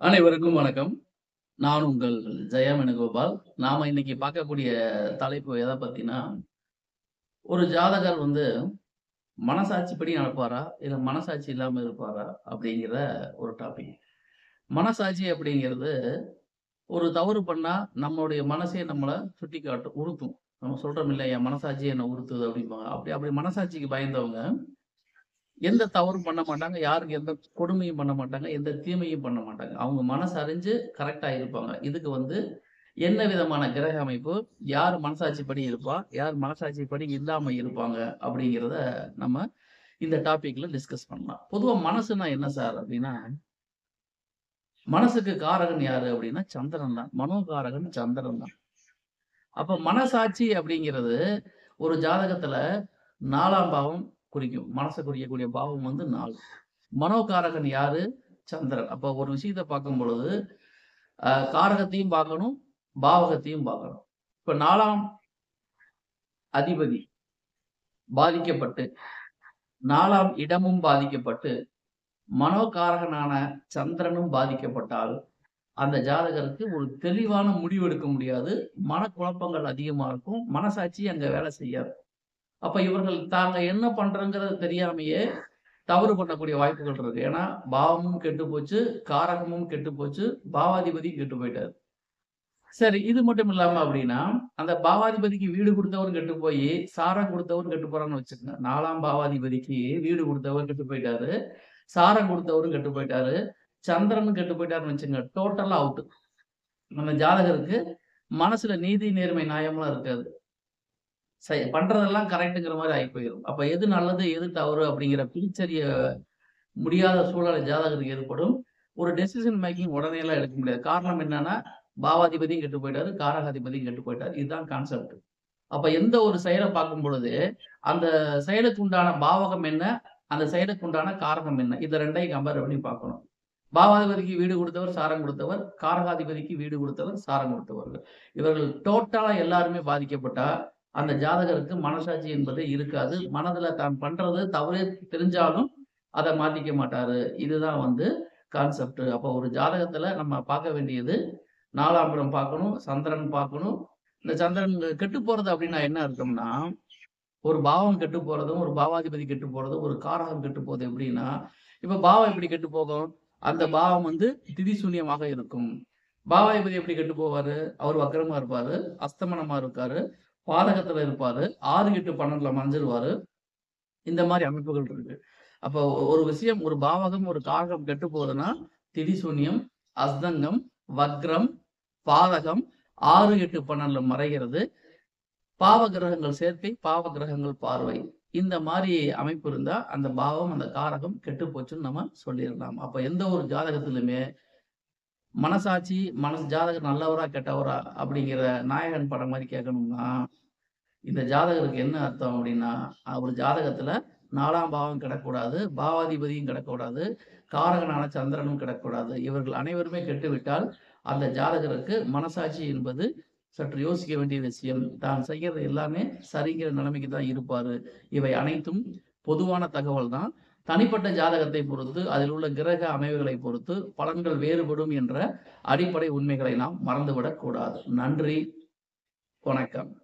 அனைவருக்கும் வணக்கம். நான் உங்கள் ஜெயா வேணுகோபால். நாம இன்னைக்கு பார்க்கக்கூடிய தலைப்பு எத பத்தினா, ஒரு ஜாதகர் வந்து மனசாட்சிப்படி நடப்பாரா? இல்ல மனசாட்சி இல்லாம இருப்பாரா? அப்படிங்கிற ஒரு டாபிக். மனசாட்சி அப்படிங்கிறது, ஒரு தவறு பண்ணா நம்மளுடைய மனசே நம்மள சுட்டிக்காட்டும், உறுத்தும். நம்ம சொல்றோம் இல்ல, "என் மனசாட்சி என்ன உறுத்துது" அப்படிம்பாங்க. அப்படி அப்படி மனசாட்சிக்கு பயந்தவங்க, எந்த தவறும் பண்ண மாட்டாங்க. யாருக்கு எந்த கொடுமையும் பண்ண மாட்டாங்க. எந்த தீமையும் பண்ண மாட்டாங்க. அவங்க மனசு அறிஞ்சு கரெக்ட்டா இருப்பாங்க. இதுக்கு வந்து என்ன விதமான கிரக அமைப்பு, யார் மனசாட்சிப்படி இருப்பா, யார் மனசாட்சிப்படி இல்லாம இருப்பாங்க அப்படிங்கிறத நம்ம இந்த டாபிக்ல டிஸ்கஸ் பண்ணலாம். பொதுவா மனசுனா என்ன சார் அப்படின்னா, மனசுக்கு காரகன் யாரு அப்படின்னா சந்திரன் தான். மனோகாரகன் சந்திரன் தான். அப்ப மனசாட்சி அப்படிங்கிறது ஒரு ஜாதகத்துல 4ஆம் பாவம் குறிக்கும். மனச குறிக்கக்கூடிய பாவம் வந்து 4. மனோகாரகன் யாரு? சந்திரன். அப்ப ஒரு விஷயத்த பார்க்கும் பொழுது, அ காரகத்தையும் பார்க்கணும், பாவகத்தையும் பார்க்கணும். இப்ப 4ஆம் அதிபதி பாதிக்கப்பட்டு, 4ஆம் இடமும் பாதிக்கப்பட்டு, மனோகாரகனான சந்திரனும் பாதிக்கப்பட்டால், அந்த ஜாதகருக்கு ஒரு தெளிவான முடிவு எடுக்க முடியாது. மனக்குழப்பங்கள் அதிகமா இருக்கும். மனசாட்சி அங்க வேலை செய்யாது. அப்ப இவர்கள் தாங்க என்ன பண்றோங்கிறது தெரியாமயே தவறு பண்ணக்கூடிய வாய்ப்புகள் இருக்கு. ஏன்னா, பாவமும் கெட்டு போச்சு, காரகமும் கெட்டு போச்சு, பாவாதிபதியும் கெட்டு போயிட்டாரு. சரி, இது மட்டும் இல்லாம அப்படின்னா, அந்த பாவாதிபதிக்கு வீடு குடுத்தவரும் கெட்டு போயி, சாரம் குடுத்தவரும் கெட்டு போறான்னு வச்சுக்கங்க. 4ஆம் பாவாதிபதிக்கு வீடு குடுத்தவர் கெட்டு போயிட்டாரு. சாரம் குடுத்தவரும் கெட்டு போயிட்டாரு. சந்திரனும் கெட்டு போயிட்டாருன்னு வச்சுக்கங்க. டோட்டலா அவுட். நம்ம ஜாதகருக்கு மனசுல நீதி, நேர்மை, நியாயம்லாம் இருக்காது. செய் பண்றதெல்லாம் கரெக்ட்ங்கிற மாரி ஆயி போயிரும். அப்ப எது நல்லது, எது தவறு அப்படிங்கிற பிரிச்சறிய முடியாத சூழல் ஜாதகருக்கு ஏற்படும். ஒரு டெசிஷன் மேக்கிங் உடனேலாம் எடுக்க முடியாது. காரணம் என்னன்னா, பாவாதிபதியும் கெட்டு போயிட்டாரு, காரகாதிபதியும் கெட்டு போயிட்டாரு. இதுதான் கான்செப்ட். அப்ப எந்த ஒரு செயல பார்க்கும் பொழுது, அந்த செயலுக்கு உண்டான பாவகம் என்ன? அந்த செயலுக்கு உண்டான காரகம் என்ன? இந்த 2யும் கம்பேர் பண்ணி பார்க்கணும். பாவாதிபதிக்கு வீடு குடுத்தவர், சாரம் குடுத்தவர். காரகாதிபதிக்கு வீடு குடுத்தவர், சாரம் குடுத்தவர்கள். இவர்கள் டோட்டலா எல்லாருமே பாதிக்கப்பட்டா, அந்த ஜாதகருக்கு மனசாட்சி என்பதே இருக்காது. மனதுல தான் பண்றது தவறே தெரிஞ்சாலும், அத மாத்திக்க மாட்டாரு. இதுதான் வந்து கான்செப்ட். அப்ப ஒரு ஜாதகத்துல நம்ம பார்க்க வேண்டியது 4ஆம் இடம் பார்க்கணும், சந்திரன் பார்க்கணும். இந்த சந்திரன் கெட்டு போறது அப்படின்னா என்ன அர்த்தம்னா, ஒரு பாவம் கெட்டு போறதும், ஒரு பாவாதிபதி கெட்டு போறதும், ஒரு காரகம் கெட்டு போறது எப்படின்னா, இப்ப பாவம் எப்படி கெட்டு போகும்? அந்த பாவம் வந்து திதி சூன்யமாக இருக்கும். பாவாதிபதி எப்படி கெட்டு போவாரு? அவர் வக்ரமா இருப்பாரு, அஸ்தமனமா இருக்காரு, பாதகத்துல இருப்பாரு, 6, 8, 12ல மறைஞ்சிருவாரு. இந்த மாரி அமைப்புகள் இருக்கு. அப்போ ஒரு விஷயம், ஒரு பாவகம், ஒரு காரகம் கெட்டு போகுதுன்னா, திதி சூன்யம், அஸ்தங்கம், வக்ரம், பாதகம், 6, 8, 12ல மறைகிறது. பாவ கிரகங்கள் சேர்க்கை, பாவ கிரகங்கள் பார்வை. இந்த மாரி அமைப்பு இருந்தா, அந்த பாவம், அந்த காரகம் கெட்டு போச்சுன்னு நம்ம சொல்லிறலாம். அப்ப எந்த ஒரு ஜாதகத்திலுமே, மனசாட்சி, மனசு ஜாதகர் நல்லவரா, கெட்டவரா அப்படிங்கிற நாயகன் படம் மாரி கேட்கணும்னா, இந்த ஜாதகருக்கு என்ன அர்த்தம் அப்படின்னா, ஒரு ஜாதகத்துல 4ஆம் பாவம் கெடக்கூடாது, பாவாதிபதியும் கெடக்கூடாது, காரகனான சந்திரனும் கெடக்கூடாது. இவர்கள் அனைவருமே கெட்டுவிட்டால், அந்த ஜாதகருக்கு மனசாட்சி என்பது சற்று யோசிக்க வேண்டிய விஷயம். தான் செய்யறது எல்லாமே சரிங்கிற நிலைமைக்கு தான் இருப்பாரு. இவை அனைத்தும் பொதுவான தகவல் தான். தனிப்பட்ட ஜாதகத்தை பொறுத்து, அதில் உள்ள கிரக அமைவுகளை பொறுத்து பலன்கள் வேறுபடும் என்ற அடிப்படை உண்மைகளை நாம் மறந்துவிடக் கூடாது. நன்றி. வணக்கம்.